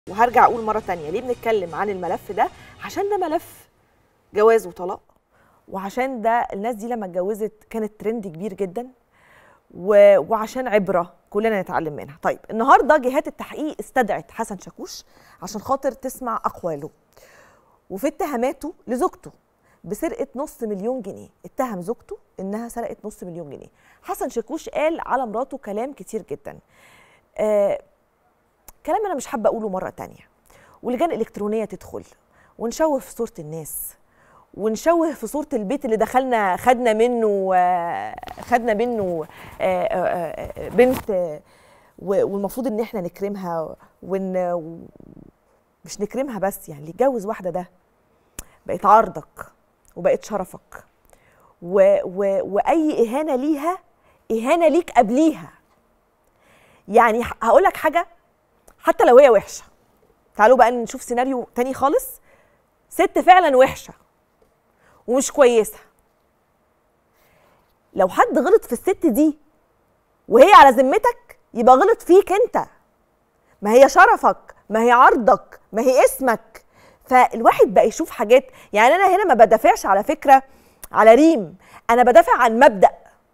وهرجع اقول مره تانية ليه بنتكلم عن الملف ده عشان ده ملف جواز وطلاق وعشان ده الناس دي لما اتجوزت كانت ترند كبير جدا و... وعشان عبره كلنا نتعلم منها طيب النهارده جهات التحقيق استدعت حسن شاكوش عشان خاطر تسمع اقواله وفي اتهاماته لزوجته بسرقه نص مليون جنيه اتهم زوجته انها سرقت نص مليون جنيه حسن شاكوش قال على مراته كلام كتير جدا آه كلام انا مش حابه اقوله مره تانية ولجان الكترونيه تدخل ونشوه في صوره الناس ونشوه في صوره البيت اللي دخلنا خدنا منه آه، خدنا منه آه، آه، آه، بنت آه، و- والمفروض ان احنا نكرمها ون مش نكرمها بس يعني اللي يتجوز واحده ده بقت عرضك وبقت شرفك و و واي اهانه ليها اهانه ليك قبليها يعني هقول لك حاجه حتى لو هي وحشه تعالوا بقى نشوف سيناريو تاني خالص ست فعلا وحشه ومش كويسه لو حد غلط في الست دي وهي على ذمتك يبقى غلط فيك انت ما هي شرفك ما هي عرضك ما هي اسمك فالواحد بقى يشوف حاجات يعني انا هنا ما بدافعش على فكره على ريم انا بدافع عن مبدا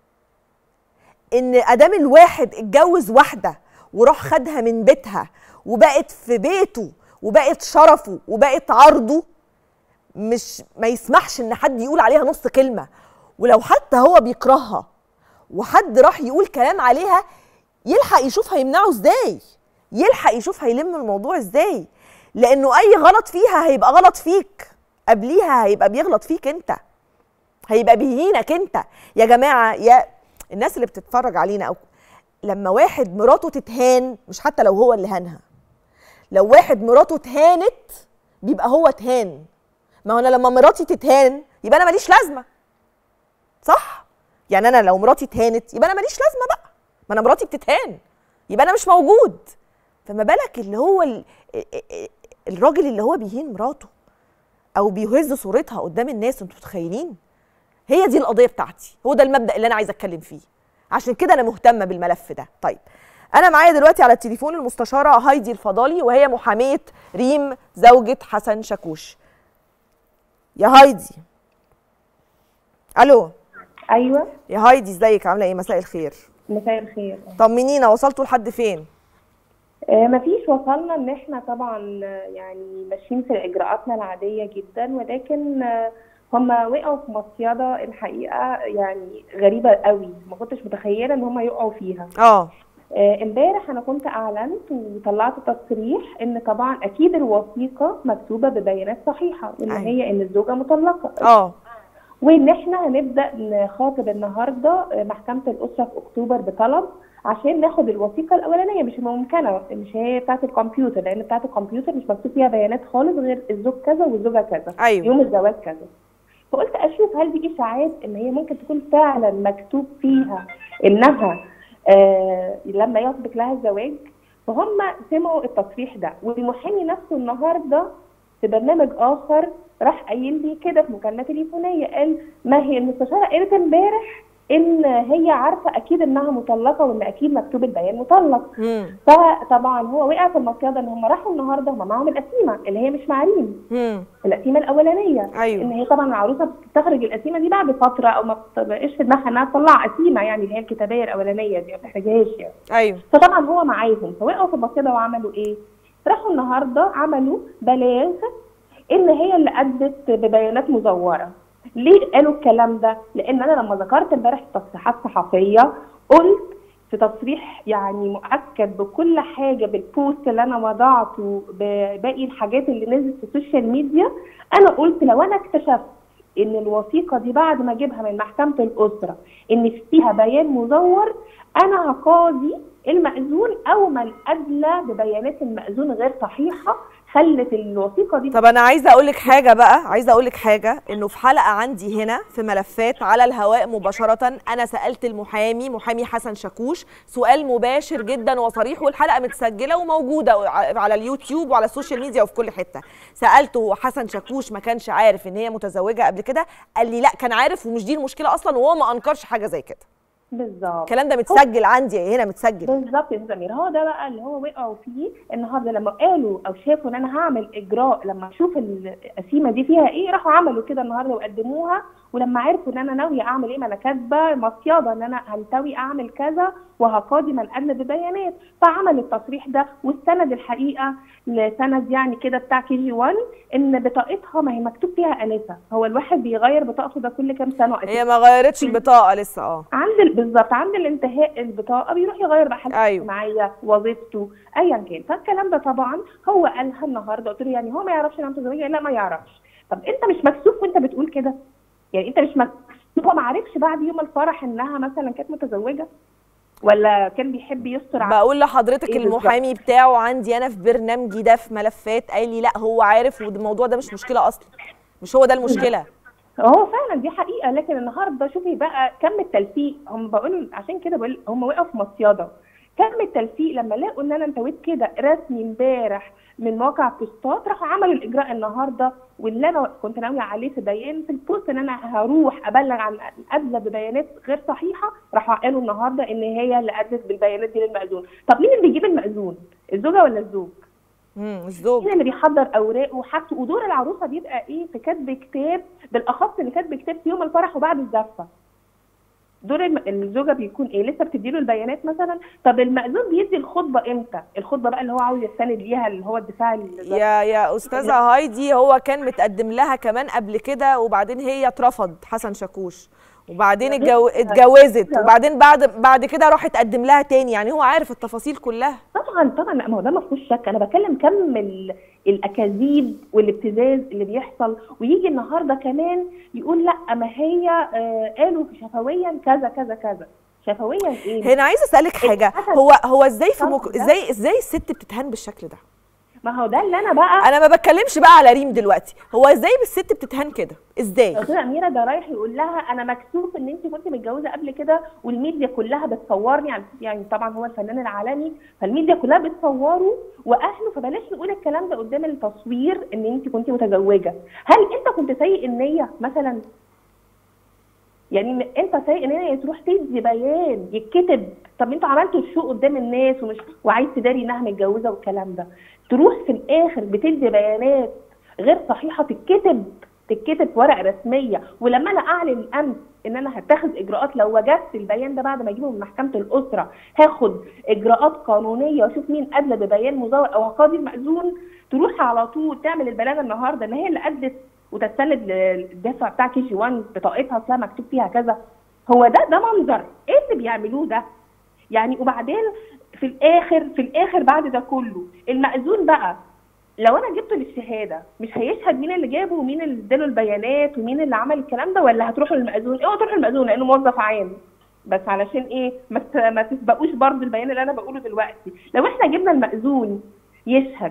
ان ادام الواحد اتجوز واحده وراح خدها من بيتها وبقت في بيته وبقت شرفه وبقت عرضه مش ما يسمحش ان حد يقول عليها نص كلمه ولو حتى هو بيكرهها وحد راح يقول كلام عليها يلحق يشوف هيمنعه ازاي يلحق يشوف هيلم الموضوع ازاي لانه اي غلط فيها هيبقى غلط فيك قبليها هيبقى بيغلط فيك انت هيبقى بيهينك انت يا جماعه يا الناس اللي بتتفرج علينا او لما واحد مراته تتهان مش حتى لو هو اللي هانها لو واحد مراته اتهانت بيبقى هو اتهان ما هو انا لما مراتي تتهان يبقى انا ماليش لازمه صح يعني انا لو مراتي اتهانت يبقى انا ماليش لازمه بقى ما انا مراتي بتتهان يبقى انا مش موجود فما بالك اللي هو ال... الراجل اللي هو بيهين مراته او بيهز صورتها قدام الناس انتوا متخيلين هي دي القضيه بتاعتي هو ده المبدا اللي انا عايزه اتكلم فيه عشان كده انا مهتمه بالملف ده طيب انا معايا دلوقتي على التليفون المستشاره هايدي الفضالي وهي محاميه ريم زوجة حسن شاكوش يا هايدي الو ايوه يا هايدي ازيك عامله ايه مساء الخير مساء الخير طمنينا وصلتوا لحد فين آه مفيش وصلنا ان احنا طبعا آه، يعني ماشيين في اجراءاتنا العاديه جدا ولكن آه، هم وقعوا في مصيده الحقيقه يعني غريبه قوي ما كنتش متخيله ان هم يقعوا فيها اه آه، امبارح انا كنت اعلنت وطلعت تصريح ان طبعا اكيد الوثيقه مكتوبه ببيانات صحيحه وان أيوة. هي ان الزوجه مطلقه اه وان احنا هنبدا نخاطب النهارده محكمه الاسره في اكتوبر بطلب عشان ناخد الوثيقه الاولانيه مش ممكنه مش هي بتاعه الكمبيوتر لان بتاعه الكمبيوتر مش مكتوب فيها بيانات خالص غير الزوج كذا والزوجه كذا ايوه يوم الزواج كذا فقلت اشوف هل دي اشاعات ان هي ممكن تكون فعلا مكتوب فيها انها آه لما يسبق لها الزواج فهم سمعوا التصريح ده والمحامي نفسه النهارده في برنامج اخر راح قايل لي كده في مكالمه تليفونيه قال ما هي المستشاره قالت امبارح ان هي عارفه اكيد انها مطلقه وان اكيد مكتوب البيان مطلق امم فطبعا هو وقع في المصيده ان هم راحوا النهارده هم معاهم القسيمه اللي هي مش معاريم امم القسيمه الاولانيه ان ايوه هي طبعا العروسه بتستخرج القسيمه دي بعد فتره او ما بتبقاش في دماغها انها تطلع قسيمه يعني اللي هي الكتابيه الاولانيه دي ما بتحتاجهاش يعني ايوه فطبعا هو معاهم فوقعوا في المصيده وعملوا ايه؟ راحوا النهارده عملوا بلاغ ان هي اللي ادت ببيانات مزوره. ليه قالوا الكلام ده؟ لان انا لما ذكرت امبارح في تصريحات صحفيه قلت في تصريح يعني مؤكد بكل حاجه بالبوست اللي انا وضعته بباقي الحاجات اللي نزلت في السوشيال ميديا انا قلت لو انا اكتشفت ان الوثيقه دي بعد ما اجيبها من محكمه الاسره ان فيها بيان مزور انا هقاضي المأذون او من ادلى ببيانات المأذون غير صحيحه خلت الوثيقه دي طب انا عايزه اقول لك حاجه بقى عايزه اقول لك حاجه انه في حلقه عندي هنا في ملفات على الهواء مباشره انا سالت المحامي محامي حسن شاكوش سؤال مباشر جدا وصريح والحلقه متسجله وموجوده ع- على اليوتيوب وعلى السوشيال ميديا وفي كل حته سالته هو حسن شاكوش ما كانش عارف ان هي متزوجه قبل كده قال لي لا كان عارف ومش دي المشكله اصلا وهو ما انكرش حاجه زي كده بالظبط الكلام ده متسجل عندي هنا متسجل بالظبط يا سمير هو ده بقى اللي هو وقعوا فيه النهارده لما قالوا او شافوا ان انا هعمل اجراء لما اشوف القسيمه دي فيها ايه راحوا عملوا كده النهارده وقدموها ولما عرفوا ان انا ناويه اعمل ايه ما انا كاتبه مصيده ان انا هنتوي اعمل كذا وهقاضي من ادنى ببيانات فعمل التصريح ده واستند الحقيقه لسند يعني كده بتاع كي جي 1 ان بطاقتها ما هي مكتوب فيها انسه هو الواحد بيغير بطاقته ده كل كام سنه هي ما غيرتش البطاقه لسه اه عند ال- بالظبط عند الانتهاء البطاقه بيروح يغير بقى حالته أيوة. الاجتماعيه وظيفته ايا كان فالكلام ده طبعا هو قالها النهارده قلت له يعني هو ما يعرفش ان انا متزوجه لا ما يعرفش طب انت مش مكسوف وانت بتقول كده يعني انت مش مكسوف هو ما عرفش بعد يوم الفرح انها مثلا كانت متزوجه ولا كان بيحب يستر على بقول لحضرتك إيه بالظبط؟ المحامي بتاعه عندي انا في برنامجي ده في ملفات قال لي لا هو عارف والموضوع ده مش مشكله اصلا مش هو ده المشكله هو فعلا دي حقيقه لكن النهارده شوفي بقى كم التلفيق هم بقول عشان كده بقول هم وقعوا في مصيده كم التلفيق لما لقوا ان انا انتويت كده رسمي امبارح من موقع بوستات راحوا عملوا الاجراء النهارده واللي انا كنت ناويه عليه في بيان في البوست ان انا هروح ابلغ عن ادلى ببيانات غير صحيحه راحوا قالوا النهارده ان هي اللي ادت بالبيانات دي للمأذون طب مين اللي بيجيب المأذون الزوجه ولا الزوج امم الزوج مين اللي بيحضر اوراقه وحاجته ودور العروسه بيبقى ايه في كتب كتاب بالاخص اللي كاتب كتاب في يوم الفرح وبعد الزفه دور الم- الزوجه بيكون ايه لسه بتديله البيانات مثلا طب المأذون بيدي الخطبه امتى الخطبه بقى اللي هو عاوز يستند ليها اللي هو الدفاع ال- يا يا استاذه هايدي هو كان متقدم لها كمان قبل كده وبعدين هي اترفض حسن شاكوش وبعدين اتجو... اتجوزت وبعدين بعد بعد كده راح اتقدم لها تاني يعني هو عارف التفاصيل كلها طبعا طبعا لا ما هو ده ما فيهوش شك انا بكلم كم ال- الاكاذيب والابتزاز اللي بيحصل ويجي النهارده كمان يقول لا ما هي آه قالوا شفويا كذا كذا كذا شفويا ايه هنا عايزه اسالك حاجه حسن- هو هو ازاي في مك... طب ده- ازاي ازاي الست بتتهان بالشكل ده ما هو ده اللي انا بقى انا ما بتكلمش بقى على ريم دلوقتي هو ازاي الست بتتهان كده ازاي دكتوره اميره ده رايح يقول لها انا مكسوف ان انت كنت متجوزه قبل كده والميديا كلها بتصورني على يعني طبعا هو الفنان العالمي فالميديا كلها بتصوره واهله فبلاش نقول الكلام ده قدام التصوير ان انت كنت متزوجه هل انت كنت سيء النيه مثلا يعني إن انت سيء النيه تروح تدي بيان يتكتب طب انتوا عملتوا الشو قدام الناس ومش وعايز تداري انها متجوزه والكلام ده تروح في الاخر بتدي بيانات غير صحيحه تتكتب تتكتب في ورقه رسميه ولما انا اعلن امس ان انا هتخذ اجراءات لو وجدت البيان ده بعد ما اجيبه من محكمه الاسره هاخد اجراءات قانونيه واشوف مين ادلى ببيان مزور او هقاضي المأذون تروح على طول تعمل البلاغ النهارده ان هي اللي ادت وتستند للدفع بتاع كي جي 1 بطاقتها اصلا مكتوب فيها كذا هو ده ده منظر ايه اللي بيعملوه ده يعني وبعدين في الاخر في الاخر بعد ده كله المأذون بقى لو انا جبته للشهاده مش هيشهد مين اللي جابه ومين اللي اداله البيانات ومين اللي عمل الكلام ده ولا هتروحوا للمأذون؟ اوعوا تروحوا للمأذون لانه موظف عام بس علشان ايه ما ت- ما تسبقوش برضه البيان اللي انا بقوله دلوقتي لو احنا جبنا المأذون يشهد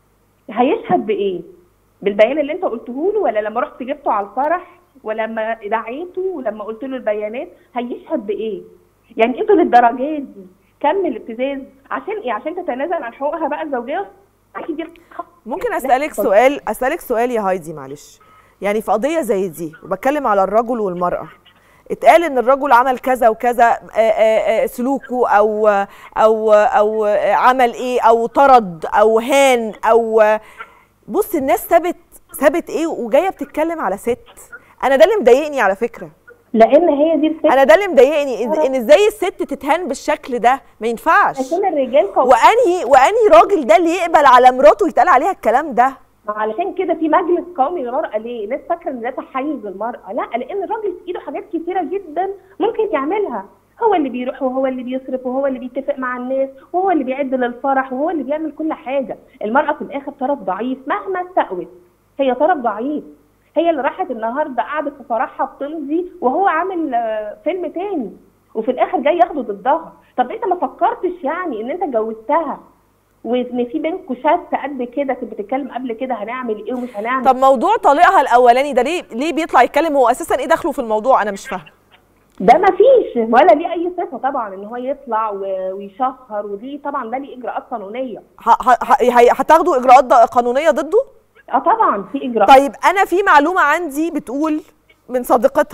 هيشهد بايه؟ بالبيان اللي انت قلته له ولا لما رحت جبته على الفرح ولما دعيته ولما قلت له البيانات هيشهد بايه؟ يعني انتوا للدرجات دي كم الابتزاز عشان ايه؟ عشان تتنازل عن حقوقها بقى الزوجيه اكيد دي ممكن اسالك سؤال اسالك سؤال يا هايدي معلش يعني في قضيه زي دي وبتكلم على الرجل والمراه اتقال ان الرجل عمل كذا وكذا آه، آه، آه، سلوكه او او او آه، عمل ايه او طرد او هان او آه، بص الناس سابت سابت ايه وجايه بتتكلم على ست انا ده اللي مضايقني على فكره لان هي دي الفكره انا ده اللي مضايقني إز- ان ازاي الست تتهان بالشكل ده ما ينفعش عشان الرجال قوي وانهي وانهي راجل ده اللي يقبل على مراته يتقال عليها الكلام ده علشان كده في مجلس قومي للمرأة ليه؟ الناس فاكرة ان ده تحيز للمرأة، لا لأن الراجل في إيده حاجات كتيرة جدا ممكن يعملها، هو اللي بيروح وهو اللي بيصرف وهو اللي بيتفق مع الناس وهو اللي بيعد للفرح وهو اللي بيعمل كل حاجة، المرأة في الآخر طرف ضعيف مهما استقوت، هي طرف ضعيف، هي اللي راحت النهارده قعدت في فرحها بتمضي وهو عامل آه، فيلم تاني وفي الآخر جاي ياخده ضدها، طب أنت ما فكرتش يعني إن أنت جوزتها وان في بينكم شات قد كده كنت بتتكلم قبل كده هنعمل ايه ومش هنعمل طب موضوع طليقها الاولاني ده ليه ليه بيطلع يتكلم هو اساسا ايه دخله في الموضوع انا مش فاهمه ده ما فيش ولا ليه اي صفه طبعا ان هو يطلع و- ويشهر ودي طبعا ده ليه اجراءات قانونيه ه- ه- ه- هي- هتاخدوا اجراءات ض- قانونيه ضده اه طبعا في اجراءات طيب انا في معلومه عندي بتقول من صديقتها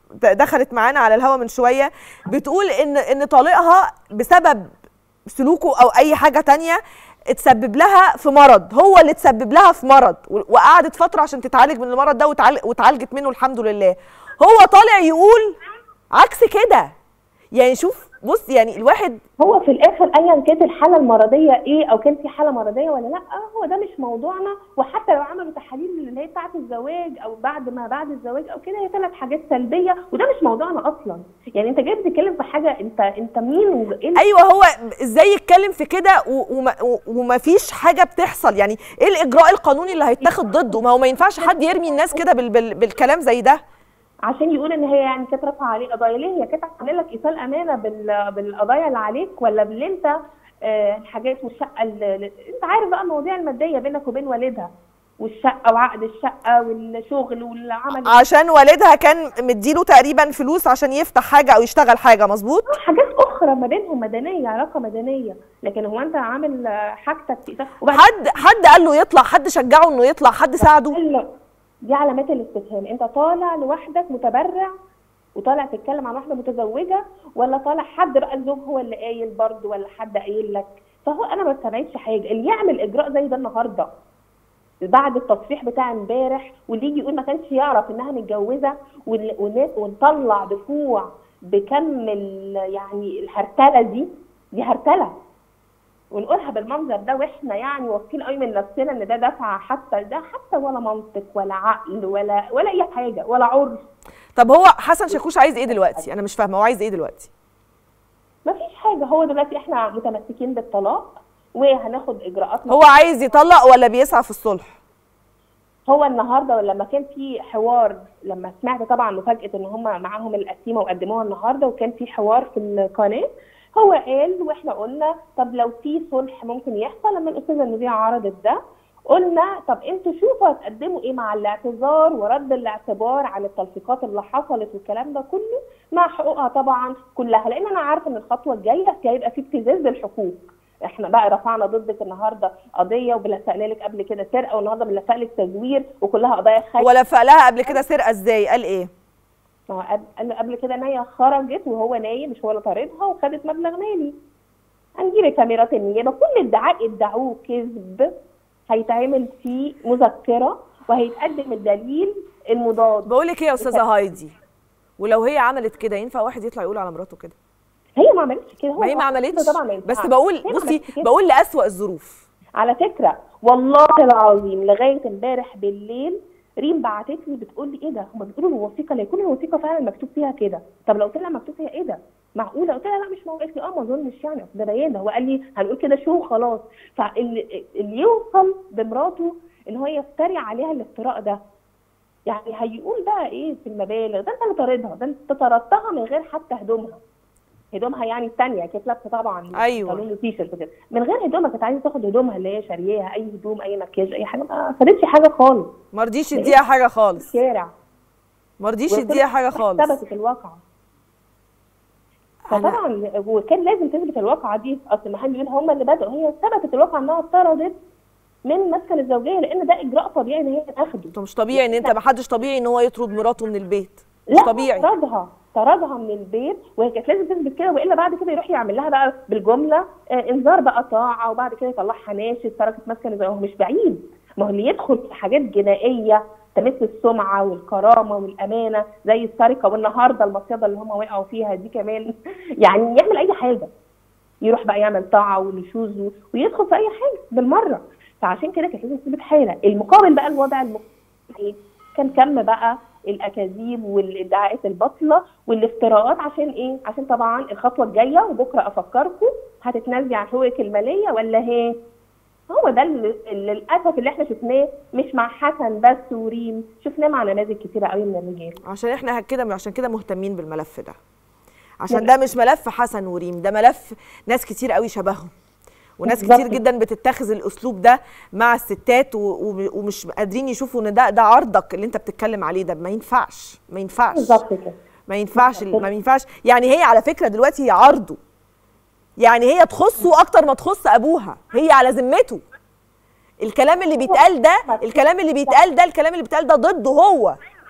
دخلت معانا على الهوا من شويه بتقول ان ان طليقها بسبب سلوكه او اي حاجه تانية اتسبب لها في مرض هو اللي اتسبب لها في مرض و- وقعدت فتره عشان تتعالج من المرض ده وتعال- واتعالجت منه الحمد لله هو طالع يقول عكس كده يعني شوف بص يعني الواحد هو في الاخر ايا كانت الحاله المرضيه ايه او كان في حاله مرضيه ولا لا هو ده مش موضوعنا وحتى لو عملوا تحاليل اللي هي بتاعه الزواج او بعد ما بعد الزواج او كده هي ثلاث حاجات سلبيه وده مش موضوعنا اصلا يعني انت جاي بتتكلم في حاجه انت انت مين وايه اللي- ايوه هو ازاي يتكلم في كده و- وما, و- وما فيش حاجه بتحصل يعني ايه الاجراء القانوني اللي هيتاخد ضده ما هو ما ينفعش حد يرمي الناس كده بال بال بالكلام زي ده عشان يقول ان هي يعني كانت رافعه عليه قضايا ليه هي كانت عامله لك ايصال امانه بال... بالقضايا اللي عليك ولا باللي انت آه الحاجات والشقه اللي... انت عارف بقى المواضيع الماديه بينك وبين والدها والشقه وعقد الشقه والشغل والعمل عشان والدها كان مديله تقريبا فلوس عشان يفتح حاجه او يشتغل حاجه مظبوط حاجات اخرى ما بينهم مدنيه علاقه مدنيه لكن هو انت عامل آه، حاجتك في إيدك. وبعد حد حد قال له يطلع حد شجعه انه يطلع حد ساعده لا دي علامات الاستفهام انت طالع لوحدك متبرع وطالع تتكلم عن واحده متزوجه ولا طالع حد بقى الزوج هو اللي قايل برضه ولا حد قايل لك فهو انا ما استبعدش حاجه اللي يعمل اجراء زي ده النهارده بعد التصريح بتاع امبارح واللي يجي يقول ما كانش يعرف انها متجوزه وال- والناس ونطلع دفوع بكم ال- يعني الهرتله دي دي هرتله ونقولها بالمنظر ده واحنا يعني واثقين قوي من نفسنا ان ده دفع حتى ده حتى ولا منطق ولا عقل ولا ولا اي حاجه ولا عرف طب هو حسن شاكوش عايز ايه دلوقتي انا مش فاهمه هو عايز ايه دلوقتي ما فيش حاجه هو دلوقتي احنا متمسكين بالطلاق وهناخد اجراءاتنا هو عايز يطلق ولا بيسعى في الصلح هو النهارده لما كان في حوار لما سمعت طبعا مفاجاه ان هم معاهم القسيمه وقدموها النهارده وكان في حوار في القناه هو قال واحنا قلنا طب لو في صلح ممكن يحصل لما الاستاذه المذيعه عرضت ده قلنا طب انتوا شوفوا هتقدموا ايه مع الاعتذار ورد الاعتبار عن التلفيقات اللي حصلت والكلام ده كله مع حقوقها طبعا كلها لان انا عارفه ان الخطوه الجايه هيبقى في ابتزاز بالحقوق احنا بقى رفعنا ضدك النهارده قضيه وبنلفق لك قبل كده سرقه والنهارده بنلفق لك تزوير وكلها قضايا خايفه ولا فق لها قبل كده سرقه ازاي قال ايه ما هو قبل- قال قبل كده ان هي خرجت وهو نايم مش هو اللي طاردها وخدت مبلغ مالي هنجيب كاميرات النيابه كل ادعاء ادعوه كذب هيتعمل فيه مذكره وهيتقدم الدليل المضاد بقول لك ايه يا استاذه هايدي ولو هي عملت كده ينفع واحد يطلع يقول على مراته كده هي ما عملتش كده هو ما هي ما كده عملتش طبعا ما ينفعش. بس بقول هي ما بصي عملتش كده. بقول لأسوأ الظروف على فكره والله العظيم لغايه امبارح بالليل ريم بعتت لي بتقول لي ايه ده هم بيقولوا الوثيقه لا يكون الوثيقه فعلا مكتوب فيها كده طب لو طلع مكتوب فيها ايه ده معقوله قلت لها لا مش معقول قالت لي اه ما اظنش يعني أصل ده بيان هو قال لي هنقول كده شو خلاص فاللي اللي يوصل بمراته ان هو يفتري عليها الافتراء ده يعني هيقول بقى ايه في المبالغ ده انت اللي طاردها ده انت طردتها من غير حتى هدومها هدومها يعني الثانيه كانت لابسه طبعا أيوة. بنطلون وتيشيرت كده من غير هدومها كانت عايزه تاخد هدومها اللي هي شارياها اي هدوم اي مكياج اي حاجه ما خدتش حاجه خالص ما رضيش يديها حاجه خالص شارع ما رضيش يديها حاجه خالص ثبتت الواقعه فطبعا وكان لازم تثبت الواقعه دي اصل ما حد يقول هم اللي بدأوا هي ثبتت الواقعه انها اتطردت من مسكن الزوجيه لان ده اجراء طبيعي ان هي تاخده انت مش طبيعي ان انت ما حدش طبيعي ان هو يطرد مراته من البيت مش لا طبيعي طردها طردها من البيت وهي كانت لازم تثبت كده والا بعد كده يروح يعمل لها بقى بالجمله آه انذار بقى طاعه وبعد كده يطلعها ناشد تركت مسكن زي هو مش بعيد ما هو اللي يدخل في حاجات جنائيه تمس السمعه والكرامه والامانه زي السرقه والنهارده المصيده اللي هم وقعوا فيها دي كمان يعني يعمل اي حاجه يروح بقى يعمل طاعه ونشوز و- ويدخل في اي حاجه بالمره فعشان كده كانت لازم تثبت حاله المقابل بقى الوضع الم... ايه كان كم بقى الاكاذيب والادعاءات الباطله والافتراءات عشان ايه؟ عشان طبعا الخطوه الجايه وبكره افكركم هتتنازلي عن حقوقك الماليه ولا ايه؟ هو ده اللي اللي للاسف اللي احنا شفناه مش مع حسن بس وريم شفناه مع نماذج كتيره قوي من الرجال عشان احنا كده عشان كده مهتمين بالملف ده عشان ده مش ملف حسن وريم ده ملف ناس كتير قوي شبههم وناس بالظبط. كتير جدا بتتخذ الاسلوب ده مع الستات و- و- ومش قادرين يشوفوا ان ده ده عرضك اللي انت بتتكلم عليه ده ما ينفعش ما ينفعش بالظبط كده ما ينفعش ما ينفعش يعني هي على فكره دلوقتي هي عرضه يعني هي تخصه اكتر ما تخص ابوها هي على ذمته الكلام اللي بيتقال ده الكلام اللي بيتقال ده الكلام اللي بيتقال ده ضده هو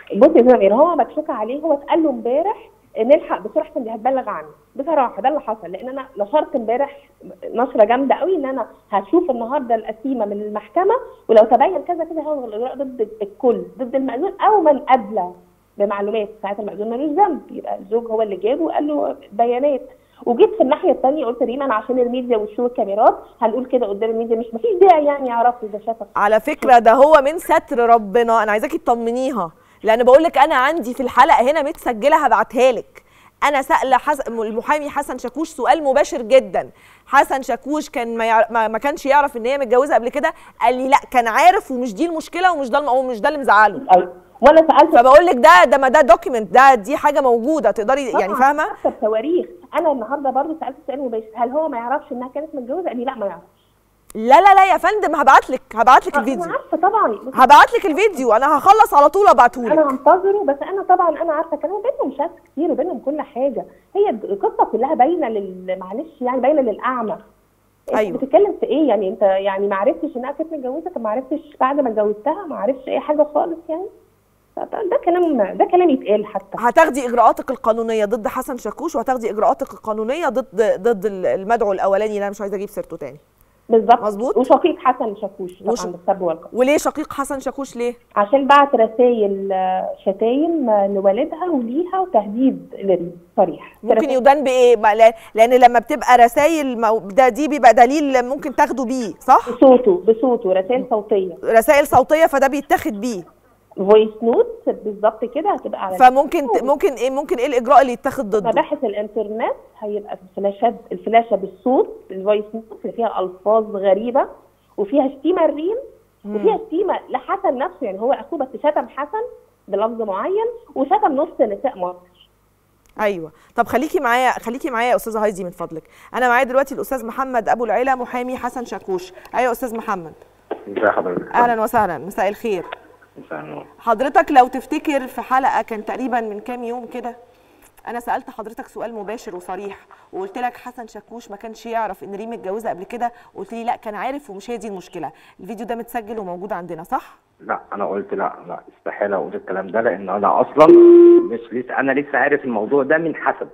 بصي يا زمير هو مكشوف عليه هو اتقال له امبارح نلحق بسرعه عشان دي هتبلغ عني بصراحه ده اللي حصل لان انا نشرت امبارح نشره جامده قوي ان انا هشوف النهارده القسيمه من المحكمه ولو تبين كذا كذا هو الاجراء ضد الكل ضد المأذون او من ادلى بمعلومات ساعات المأذون ملوش ذنب يبقى الزوج هو اللي جابه وقال له بيانات وجيت في الناحيه الثانيه قلت ريما عشان الميديا والشو الكاميرات هنقول كده قدام الميديا مش مفيش داعي يعني يعرفوا اذا شافك على فكره ده هو من ستر ربنا انا عايزاكي تطمنيها لان بقول لك انا عندي في الحلقه هنا متسجله هبعتها لك انا سائله حس... المحامي حسن شاكوش سؤال مباشر جدا حسن شاكوش كان ما, يع... ما ما كانش يعرف ان هي متجوزه قبل كده قال لي لا كان عارف ومش دي المشكله ومش ده الم... مش ده اللي مزعله أيوة. وانا سالت فبقول لك ده ده ما ده دوكيمنت ده دي حاجه موجوده تقدري يعني طبعاً فاهمه حتى بتواريخ انا النهارده برضو سالت سؤال مباشر هل هو ما يعرفش انها كانت متجوزه قال لي لا ما يعرفش لا لا لا يا فندم هبعت لك هبعت لك انا الفيديو عارفه طبعا بس هبعت لك الفيديو انا هخلص على طول ابعته انا لك هنتظره بس انا طبعا انا عارفه كان بينهم شات كتير وبينهم كل حاجه هي القصه كلها باينه لل معلش يعني باينه للاعمى انت أيوة. بتتكلم في ايه يعني انت يعني ما عرفتش انها كانت متجوزه طب ما عرفتش بعد ما اتجوزتها ما عرفتش اي حاجه خالص يعني ده ده كلام ده كلام يتقال حتى هتاخدي اجراءاتك القانونيه ضد حسن شاكوش وهتاخدي اجراءاتك القانونيه ضد ضد المدعو الاولاني اللي انا مش عايزه اجيب سيرته تاني بالظبط مظبوط. وشقيق حسن شاكوش وش- طبعا بالسب والقذف وليه شقيق حسن شاكوش ليه عشان بعت رسائل شتايم لوالدها وليها وتهديد لريم صريح ممكن يدان بايه ما- لا- لان لما بتبقى رسائل ده دي بيبقى دليل ممكن تاخده بيه صح بصوته بصوته رسائل صوتيه رسائل صوتيه فده بيتاخد بيه فويس نوت بالظبط كده هتبقى على فممكن ت- ممكن ايه ممكن ايه الاجراء اللي يتاخد ضده مباحث الانترنت هيبقى في الفلاشات الفلاشه بالصوت الفويس نوت اللي فيها الفاظ غريبه وفيها شتيمه الريم وفيها شتيمه لحسن نفسه يعني هو اخوه بس شتم حسن بلفظ معين وشتم نص نساء مصر ايوه طب خليكي معايا خليكي معايا يا استاذه هايدي من فضلك انا معايا دلوقتي الاستاذ محمد ابو العلا محامي حسن شاكوش ايوه يا استاذ محمد ازي حضرتك؟ اهلا وسهلا مساء الخير مساء النور. حضرتك لو تفتكر في حلقه كان تقريبا من كام يوم كده انا سالت حضرتك سؤال مباشر وصريح وقلت لك حسن شاكوش ما كانش يعرف ان ريم متجوزه قبل كده قلت لي لا كان عارف ومش هي دي المشكله الفيديو ده متسجل وموجود عندنا صح لا انا قلت لا لا استحاله اقول الكلام ده لان انا اصلا مش لسه انا لسه عارف الموضوع ده من حسن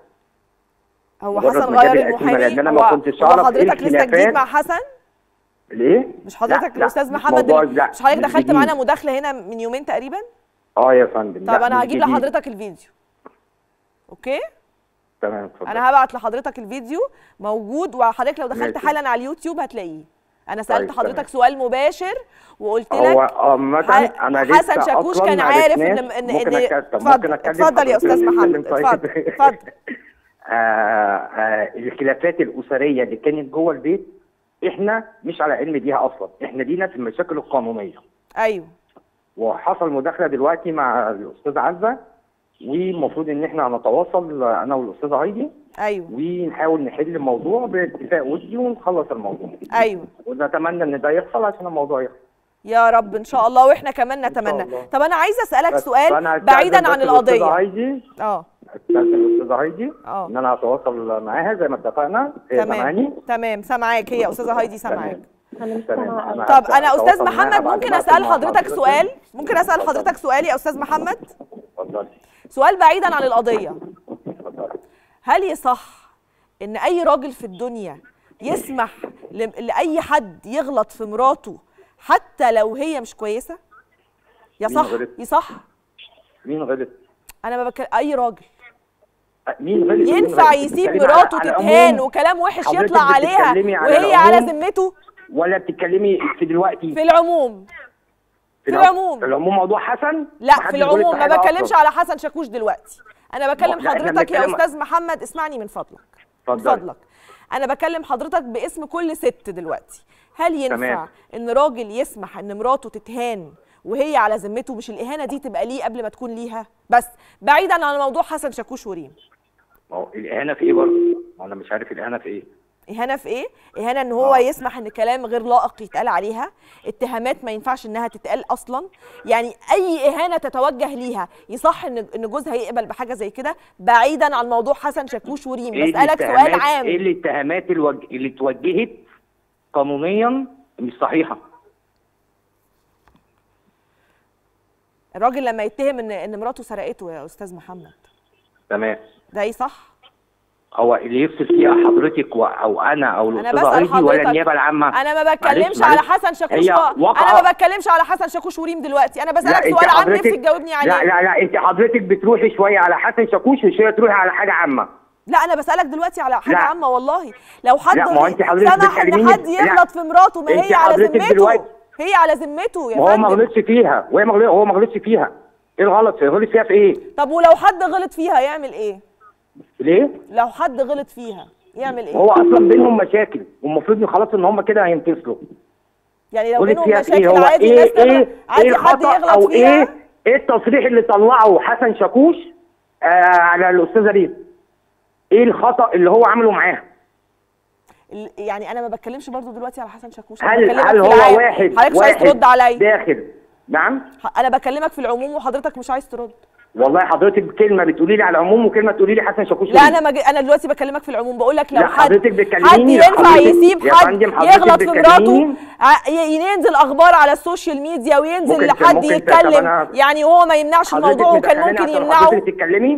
هو مجرد حسن ما جاب غير القسيمة، المحامي لأن أنا ما هو- كنتش هو أعرف إيه حضرتك لسه جديد الخلافات. مع حسن ليه؟ مش حضرتك لا، لا، الاستاذ مش محمد موضوع- اللي- لا، مش حضرتك مش دخلت جديد. معانا مداخله هنا من يومين تقريبا اه يا فندم طب لا، انا مش هجيب جديد. لحضرتك الفيديو اوكي تمام اتفضل انا هبعت لحضرتك الفيديو موجود وحضرتك لو دخلت ماشي. حالا على اليوتيوب هتلاقيه انا سالت طيب، حضرتك تمام. سؤال مباشر وقلت هو لك عامة ح- انا حسن لسه شاكوش أصلاً كان ما عارف ان عرفناش. ان ممكن ان أتكلم- طب اتفضل ممكن أتكلم اتفضل يا حضرتك استاذ نتكلم محمد طيب؟ اتفضل اتفضل آه، آه، الخلافات الاسريه اللي كانت جوه البيت احنا مش على علم بيها اصلا احنا لينا في المشاكل القانونيه ايوه وحصل مداخله دلوقتي مع الاستاذ عزه والمفروض ان احنا هنتواصل انا والاستاذه هايدي ايوه ونحاول نحل الموضوع باتفاق ودي ونخلص الموضوع ايوه ونتمنى ان ده يحصل عشان الموضوع يحصل يا رب ان شاء الله واحنا كمان نتمنى الله. طب انا عايزه اسالك بس سؤال فأنا بعيدا هستأذن عن بس الأستاذة القضيه هايدي اه استاذن الاستاذه هايدي اه. ان انا هتواصل معاها زي ما اتفقنا هي تمام سامعاني تمام سامعاك هي استاذه هايدي سامعاك تمام تمام طب انا استاذ هتواصل معاها محمد بعد ممكن ما اسال أسمع حضرتك سؤال ممكن اسال اتفضل. حضرتك سؤال يا استاذ محمد اتفضلي سؤال بعيدا عن القضيه اتفضلي هل يصح ان اي راجل في الدنيا يسمح ل- لاي حد يغلط في مراته حتى لو هي مش كويسه يصح غلط؟ يصح مين غلط؟ انا ما بك... اي راجل مين غلط؟ مين ينفع غلط؟ يسيب بتتكلمي مراته على- على تتهان العموم وكلام وحش حضرتك يطلع عليها بتتكلمي على وهي على العموم؟ ذمته ولا بتتكلمي في دلوقتي في العموم في الع- العموم. في العموم موضوع حسن لا محدش في غلط العموم ما حاجة بتكلمش أصلاً. على حسن شاكوش دلوقتي انا بكلم لا، إحنا حضرتك يا بنتكلم- استاذ محمد اسمعني من فضلك من اتفضلي. فضلك انا بكلم حضرتك باسم كل ست دلوقتي هل ينفع تمام. ان راجل يسمح ان مراته تتهان وهي على ذمته مش الاهانه دي تبقى ليه قبل ما تكون ليها بس بعيدا عن موضوع حسن شاكوش وريم ما هو الاهانه في ايه برضه؟ ما انا مش عارف الاهانه في ايه اهانه في ايه اهانه ان هو آه. يسمح ان كلام غير لائق يتقال عليها اتهامات ما ينفعش انها تتقال اصلا يعني اي اهانه تتوجه ليها يصح ان ان جوزها يقبل بحاجه زي كده بعيدا عن موضوع حسن شاكوش وريم ايه بسالك سؤال الاتهامات- عام ايه الاتهامات الوج... اللي اتوجهت قانونيا مش صحيحه الراجل لما يتهم ان ان مراته سرقته يا استاذ محمد تمام ده ايه صح هو اللي يفصل فيها حضرتك و... او انا او انا الاستاذه بسال هايدي ولا حضرتك النيابه العامه انا ما بتكلمش معلش- على معلش. حسن شاكوش هي خالص. واقعة- انا ما بتكلمش على حسن شاكوش وريم دلوقتي انا بسالك انت سؤال عام نفسي حضرتك- تجاوبني عليه لا لا لا انت حضرتك بتروحي شويه على حسن شاكوش وشويه تروحي على حاجه عامه لا انا بسالك دلوقتي على حاجه لا. عامه والله لو حد لا، ما هو انت حضرتك سمح ان بتكلميني- حد لا. يغلط في مراته ما انت هي على حضرتك ذمته دلوقتي- هي على ذمته يا ما هو ما فندم غلطش فيها وهي ما غلط هو ما غلطش فيها ايه الغلط غلط فيها في ايه طب ولو حد غلط فيها يعمل ايه ليه لو حد غلط فيها يعمل ايه هو اصلا بينهم مشاكل والمفروض ان خلاص ان هم كده هينفصلوا يعني لو غلط بينهم فيها في ايه مشاكل هو عادي الناس ايه تغلط ايه عادي ايه حد الخطا يغلط او فيها ايه ايه التصريح اللي طلعه حسن شاكوش آه على الاستاذه ريم ايه الخطا اللي هو عمله معاها ال- يعني انا ما بتكلمش برضو دلوقتي على حسن شاكوش هل أنا بكلمك هل في هو العام. واحد حضرتك مش عايز واحد ترد عليا داخل نعم انا بكلمك في العموم وحضرتك مش عايز ترد والله حضرتك كلمه بتقولي لي على العموم وكلمه تقولي لي حسن شاكوش لا انا ما انا دلوقتي بكلمك في العموم بقول لك لو لا، حد حضرتك بتكلميني- حد ينفع حضرتك- يسيب يا حد فندم، حضرتك يغلط في مراته بتكلميني- ع- ي- ينزل اخبار على السوشيال ميديا وينزل ممكن- لحد ممكن- طب يتكلم أنا- يعني هو ما يمنعش حضرتك الموضوع وكان مدخلاني ممكن عشان يمنعه حضرتك تتكلمي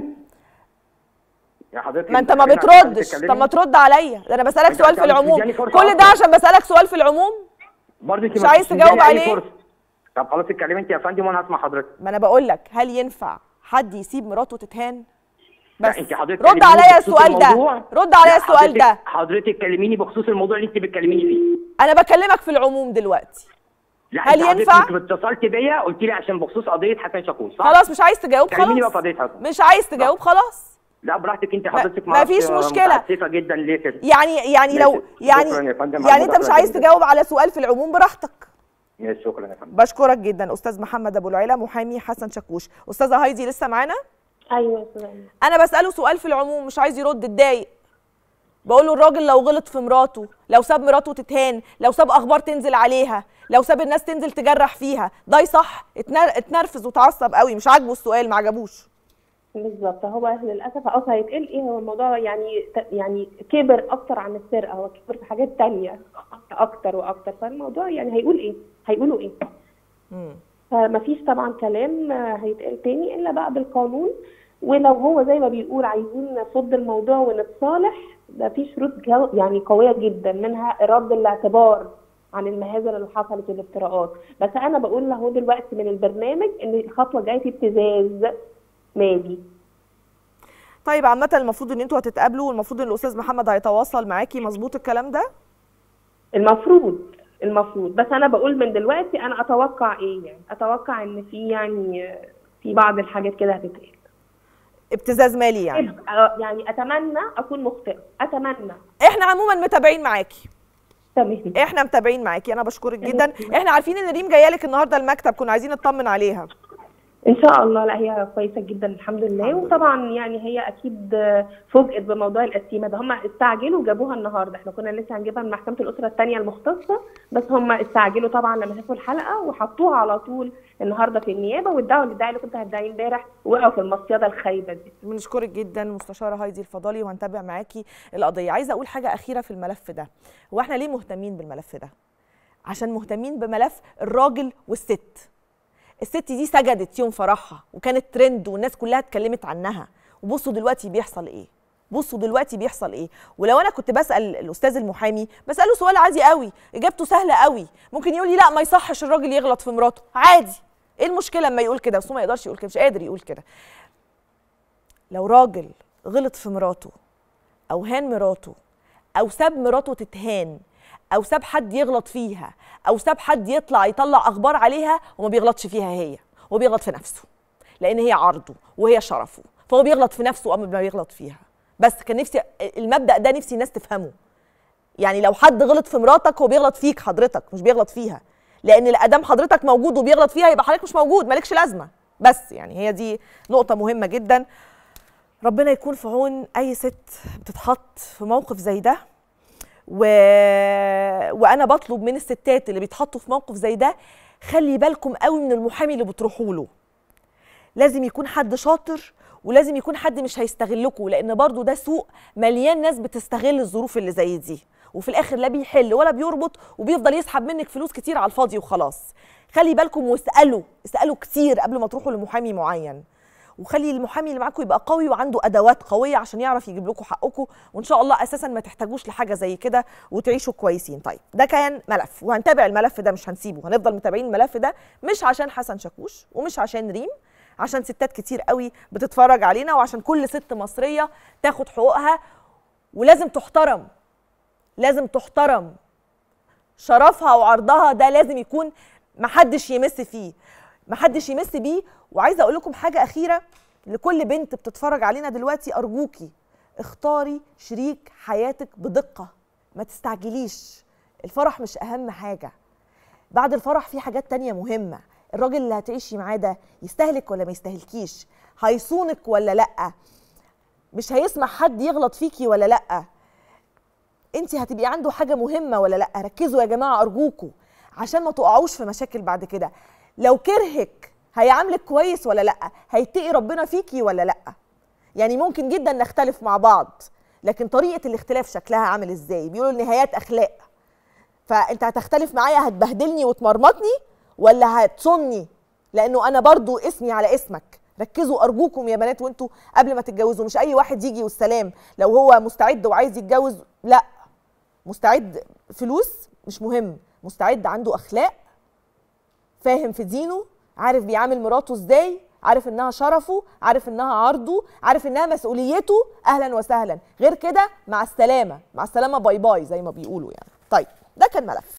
يا حضرتك ما انت ما مدخلاني عشان بتردش تتكلمي؟ طب ما ترد عليا ده انا بسالك انت- سؤال انت في مش العموم مدياني فرصة كل ده أصلاً. عشان بسالك سؤال في العموم برضه انت مش ما عايز بتديني تجاوب أي عليه؟ فرصة. طب خلاص اتكلمي انت يا فندم وانا هسمع حضرتك ما انا بقول لك هل ينفع حد يسيب مراته تتهان لا، بس انت حضرتك رد كلميني عليا بخصوص السؤال ده الموضوع. رد عليا لا، السؤال حضرتك- ده حضرتك كلميني بخصوص الموضوع اللي انت بتكلميني فيه انا بكلمك في العموم دلوقتي لا هل انت حضرتك ينفع؟ كنت اتصلت بيا قلت لي عشان بخصوص قضيه حسن شاكوش صح؟ خلاص مش عايز تجاوب كلميني بقى خلاص في قضيه حسن مش عايز تجاوب خلاص لا براحتك انت ما- حضرتك ما فيش معرفش، مشكلة. متاسفه جدا ليه كده يعني يعني لو ماشي. يعني شكراً يا فندم على يعني انت مش المداخلة عايز جداً. تجاوب على سؤال في العموم براحتك ماشي شكرا يا فندم بشكرك جدا استاذ محمد ابو العلا محامي حسن شاكوش استاذه هايدي لسه معانا ايوه يا استاذ أمين. انا بساله سؤال في العموم مش عايز يرد اتضايق بقول له الراجل لو غلط في مراته لو ساب مراته تتهان لو ساب اخبار تنزل عليها لو ساب الناس تنزل تجرح فيها ده صح اتنر- اتنرفز وتعصب قوي مش عاجبه السؤال ما عجبوش بالظبط هو للاسف اصلا هيتقال ايه هو الموضوع يعني ت- يعني كبر اكتر عن السرقه هو كبر في حاجات تانية اكتر واكتر فالموضوع يعني هيقول ايه هيقولوا ايه مم. فمفيش طبعا كلام آه، هيتقال تاني الا بقى بالقانون ولو هو زي ما بيقول عايزين نصد الموضوع ونتصالح ده في شروط جو- يعني قويه جدا منها رد الاعتبار عن المهازل اللي حصلت والافتراءات بس انا بقول له دلوقتي من البرنامج ان الخطوه جايه في ابتزاز مالي طيب عامه المفروض ان انتوا هتتقابلوا والمفروض ان الاستاذ محمد هيتواصل معاكي مظبوط الكلام ده المفروض المفروض بس انا بقول من دلوقتي انا اتوقع ايه يعني اتوقع ان في يعني آه، في بعض الحاجات كده هتتقال ابتزاز مالي يعني آه، يعني اتمنى اكون مخطئه اتمنى احنا عموما متابعين معاكي تمام احنا متابعين معاكي انا بشكرك جدا احنا عارفين ان ريم جايه لك النهارده المكتب كنا عايزين نطمن عليها ان شاء الله لا هي كويسه جدا الحمد لله وطبعا يعني هي اكيد آه، فوجئت بموضوع القسيمه ده هم استعجلوا وجابوها النهارده احنا كنا لسه هنجيبها من محكمه الاسره الثانيه المختصه بس هم استعجلوا طبعا لما شافوا الحلقه وحطوها على طول النهارده في النيابه وادعوا الادعاء اللي كنت هتدعيه امبارح وقعوا في المصيده الخايبه دي بنشكرك جدا مستشاره هايدي الفضالي وهنتابع معاكي القضيه عايزه اقول حاجه اخيره في الملف ده هو احنا ليه مهتمين بالملف ده عشان مهتمين بملف الراجل والست الست دي سجدت يوم فرحها وكانت ترند والناس كلها اتكلمت عنها وبصوا دلوقتي بيحصل ايه بصوا دلوقتي بيحصل ايه ولو انا كنت بسال الاستاذ المحامي بساله سؤال عادي قوي اجابته سهله قوي ممكن يقول لي لا ما يصحش الراجل يغلط في مراته عادي ايه المشكله لما يقول كده بس هو ما يقدرش يقول كده مش قادر يقول كده لو راجل غلط في مراته او هان مراته او ساب مراته تتهان او ساب حد يغلط فيها او ساب حد يطلع يطلع اخبار عليها وما بيغلطش فيها هي هو بيغلط في نفسه لان هي عرضه وهي شرفه فهو بيغلط في نفسه قبل ما بيغلط فيها بس كان نفسي المبدا ده نفسي الناس تفهمه يعني لو حد غلط في مراتك هو بيغلط فيك حضرتك مش بيغلط فيها لان ادام حضرتك موجود وبيغلط فيها يبقى حضرتك مش موجود مالكش لازمه بس يعني هي دي نقطه مهمه جدا ربنا يكون في عون اي ست بتتحط في موقف زي ده و... وانا بطلب من الستات اللي بيتحطوا في موقف زي ده خلي بالكم قوي من المحامي اللي بتروحوا له لازم يكون حد شاطر ولازم يكون حد مش هيستغلكوا لان برضو ده سوق مليان ناس بتستغل الظروف اللي زي دي وفي الاخر لا بيحل ولا بيربط وبيفضل يسحب منك فلوس كتير على الفاضي وخلاص خلي بالكم واسالوا اسالوا كتير قبل ما تروحوا لمحامي معين وخلي المحامي اللي معاكم يبقى قوي وعنده ادوات قويه عشان يعرف يجيب لكم حقكم وان شاء الله اساسا ما تحتاجوش لحاجه زي كده وتعيشوا كويسين طيب ده كان ملف وهنتابع الملف ده مش هنسيبه هنفضل متابعين الملف ده مش عشان حسن شاكوش ومش عشان ريم عشان ستات كتير قوي بتتفرج علينا وعشان كل ست مصريه تاخد حقوقها ولازم تحترم لازم تحترم شرفها وعرضها ده لازم يكون محدش يمس فيه محدش يمس بيه وعايزه اقول لكم حاجه اخيره لكل بنت بتتفرج علينا دلوقتي ارجوكي اختاري شريك حياتك بدقه ما تستعجليش الفرح مش اهم حاجه بعد الفرح في حاجات تانية مهمه الراجل اللي هتعيشي معاه ده يستهلك ولا ما يستهلكيش هيصونك ولا لا مش هيسمح حد يغلط فيكي ولا لا انت هتبقي عنده حاجه مهمه ولا لا ركزوا يا جماعه ارجوكوا عشان ما تقعوش في مشاكل بعد كده لو كرهك هيعاملك كويس ولا لا هيتقي ربنا فيكي ولا لا يعني ممكن جدا نختلف مع بعض لكن طريقه الاختلاف شكلها عامل ازاي بيقولوا النهايات اخلاق فانت هتختلف معايا هتبهدلني وتمرمطني ولا هتصني لانه انا برضو اسمي على اسمك ركزوا ارجوكم يا بنات وانتوا قبل ما تتجوزوا مش اي واحد يجي والسلام لو هو مستعد وعايز يتجوز لا مستعد فلوس مش مهم مستعد عنده اخلاق فاهم في دينه عارف بيعامل مراته ازاي عارف انها شرفه عارف انها عرضه عارف انها مسؤوليته اهلا وسهلا غير كده مع السلامه مع السلامه باي باي زي ما بيقولوا يعني طيب ده كان ملف